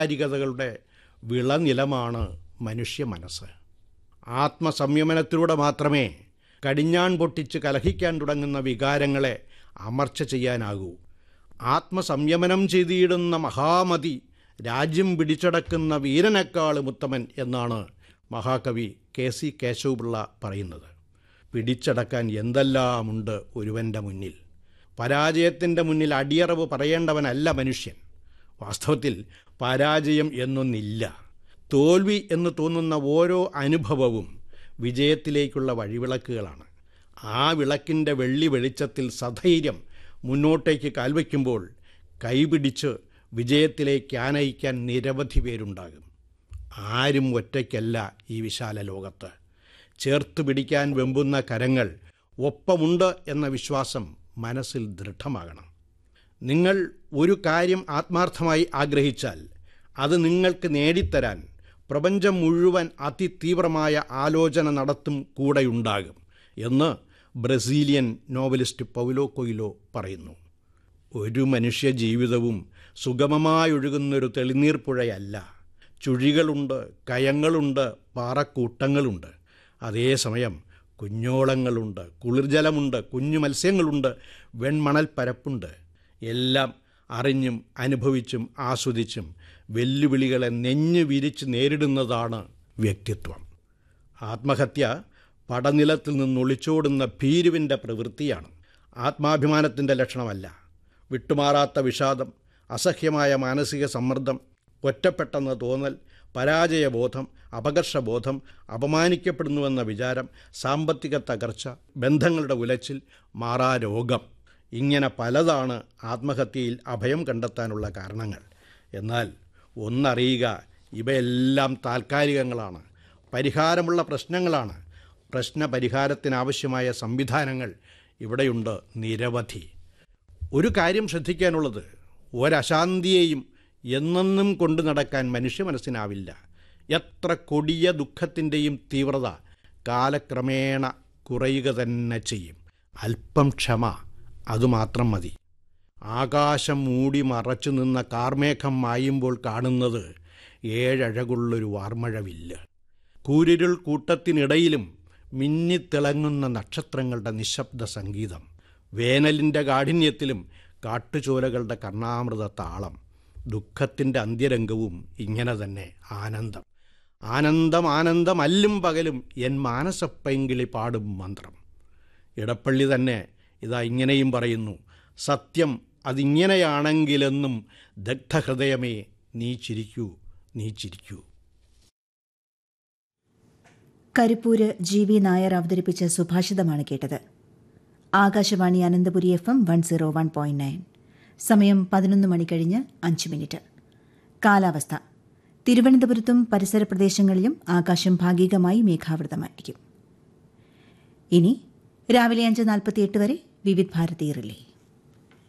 വൈകാരികതകളുടെ വിളനിലമാണ് മനുഷ്യ മനസ്സ് ആത്മസംയമനത്തിലൂടെ മാത്രമേ കടിഞ്ഞാൺ പൊട്ടിച്ച് കലഹിക്കാൻ തുടങ്ങുന്ന വികാരങ്ങളെ അമർച്ച ചെയ്യാനാകൂ ആത്മസംയമനം ചെയ്തിടുന്ന മഹാമതി രാജ്യം പിടിച്ചടക്കുന്ന വീരനേക്കാളും ഉത്തമൻ എന്നാണ് മഹാകവി കെ സി കേശവപിള്ള പറയുന്നത് പിടിച്ചടക്കാൻ എന്തെല്ലാമുണ്ട് ഒരുവൻ്റെ മുന്നിൽ പരാജയത്തിൻ്റെ മുന്നിൽ അടിയറവ് പറയേണ്ടവനല്ല മനുഷ്യൻ വാസ്തവത്തിൽ പരാജയം എന്നൊന്നില്ല തോൽവി എന്ന് തോന്നുന്ന ഓരോ അനുഭവവും വിജയത്തിലേക്കുള്ള വഴിവിളക്കുകളാണ് ആ വിളക്കിൻ്റെ വെള്ളി വെളിച്ചത്തിൽ സധൈര്യം മുന്നോട്ടേക്ക് കാൽവയ്ക്കുമ്പോൾ കൈപിടിച്ച് വിജയത്തിലേക്ക് ആനയിക്കാൻ നിരവധി പേരുണ്ടാകും ആരും ഒറ്റയ്ക്കല്ല ഈ വിശാല ലോകത്ത് ചേർത്ത് പിടിക്കാൻ വെമ്പുന്ന കരങ്ങൾ ഒപ്പമുണ്ട് എന്ന വിശ്വാസം മനസ്സിൽ ദൃഢമാകണം നിങ്ങൾ ഒരു കാര്യം ആത്മാർത്ഥമായി ആഗ്രഹിച്ചാൽ അത് നിങ്ങൾക്ക് നേടിത്തരാൻ പ്രപഞ്ചം മുഴുവൻ അതിതീവ്രമായ ആലോചന നടത്തും കൂടെയുണ്ടാകും എന്ന് ബ്രസീലിയൻ നോവലിസ്റ്റ് പൗലോ കൊയിലോ പറയുന്നു ഒരു മനുഷ്യ ജീവിതവും സുഗമമായൊഴുകുന്നൊരു തെളിനീർ പുഴയല്ല ചുഴികളുണ്ട് കയങ്ങളുണ്ട് പാറക്കൂട്ടങ്ങളുണ്ട് അതേസമയം കുഞ്ഞോളങ്ങളുണ്ട് കുളിർജലമുണ്ട് കുഞ്ഞു മത്സ്യങ്ങളുണ്ട് വെൺമണൽ പരപ്പുണ്ട് എല്ലാം അറിഞ്ഞും അനുഭവിച്ചും ആസ്വദിച്ചും വെല്ലുവിളികളെ നെഞ്ഞു വിരിച്ച് നേരിടുന്നതാണ് വ്യക്തിത്വം ആത്മഹത്യ പടനിലത്തിൽ നിന്നൊളിച്ചോടുന്ന ഭീരുവിൻ്റെ പ്രവൃത്തിയാണ് ആത്മാഭിമാനത്തിൻ്റെ ലക്ഷണമല്ല വിട്ടുമാറാത്ത വിഷാദം അസഹ്യമായ മാനസിക സമ്മർദ്ദം ഒറ്റപ്പെട്ടെന്ന തോന്നൽ പരാജയബോധം അപകർഷബോധം അപമാനിക്കപ്പെടുന്നുവെന്ന വിചാരം സാമ്പത്തിക തകർച്ച ബന്ധങ്ങളുടെ ഉലച്ചിൽ മാറാരോഗം ഇങ്ങനെ പലതാണ് ആത്മഹത്യയിൽ അഭയം കണ്ടെത്താനുള്ള കാരണങ്ങൾ എന്നാൽ ഒന്നറിയുക ഇവയെല്ലാം താൽക്കാലികങ്ങളാണ് പരിഹാരമുള്ള പ്രശ്നങ്ങളാണ് പ്രശ്ന പരിഹാരത്തിനാവശ്യമായ സംവിധാനങ്ങൾ ഇവിടെയുണ്ട് നിരവധി ഒരു കാര്യം ശ്രദ്ധിക്കാനുള്ളത് ഒരശാന്തിയെയും എന്നെന്നും കൊണ്ടു നടക്കാൻ മനുഷ്യ മനസ്സിനാവില്ല എത്ര കൊടിയ ദുഃഖത്തിൻ്റെയും തീവ്രത കാലക്രമേണ കുറയുക തന്നെ ചെയ്യും അല്പം ക്ഷമ അതുമാത്രം മതി ആകാശം മൂടി മറച്ചു നിന്ന കാർമേഘം മായുമ്പോൾ കാണുന്നത് ഏഴഴകുള്ളൊരു വാർമഴവില്ല് കൂരിരുൾ കൂട്ടത്തിനിടയിലും മിന്നിത്തിളങ്ങുന്ന നക്ഷത്രങ്ങളുടെ നിശബ്ദ സംഗീതം വേനലിൻ്റെ കാഠിന്യത്തിലും കാട്ടുചോലകളുടെ കർണാമൃത താളം ദുഃഖത്തിൻ്റെ അന്ത്യരംഗവും ഇങ്ങനെ തന്നെ ആനന്ദം ആനന്ദം ആനന്ദം അല്ലും പകലും എൻ മാനസപ്പൈങ്കിളി പാടും മന്ത്രം ഇടപ്പള്ളി തന്നെ ഇതാ ഇങ്ങനെയും പറയുന്നു സത്യം അതിങ്ങനെയാണെങ്കിലെന്നും ദഗ്ധഹൃദയമേ നീ ചിരിക്കൂ നീ ചിരിക്കൂ കരിപ്പൂര് ജി വി നായർ അവതരിപ്പിച്ച സുഭാഷിതമാണ് കേട്ടത് Akashvani Ananthapuri F M one zero one point nine സമയം പതിനൊന്ന് മണി കഴിഞ്ഞ് അഞ്ച് മിനിറ്റ് കാലാവസ്ഥ തിരുവനന്തപുരത്തും പരിസര പ്രദേശങ്ങളിലും ആകാശം ഭാഗികമായി മേഘാവൃതമായിരിക്കും ഇനി രാവിലെ അഞ്ച് നാൽപ്പത്തിയെട്ട് വരെ വിവിധ് ഭാരതി റിലേ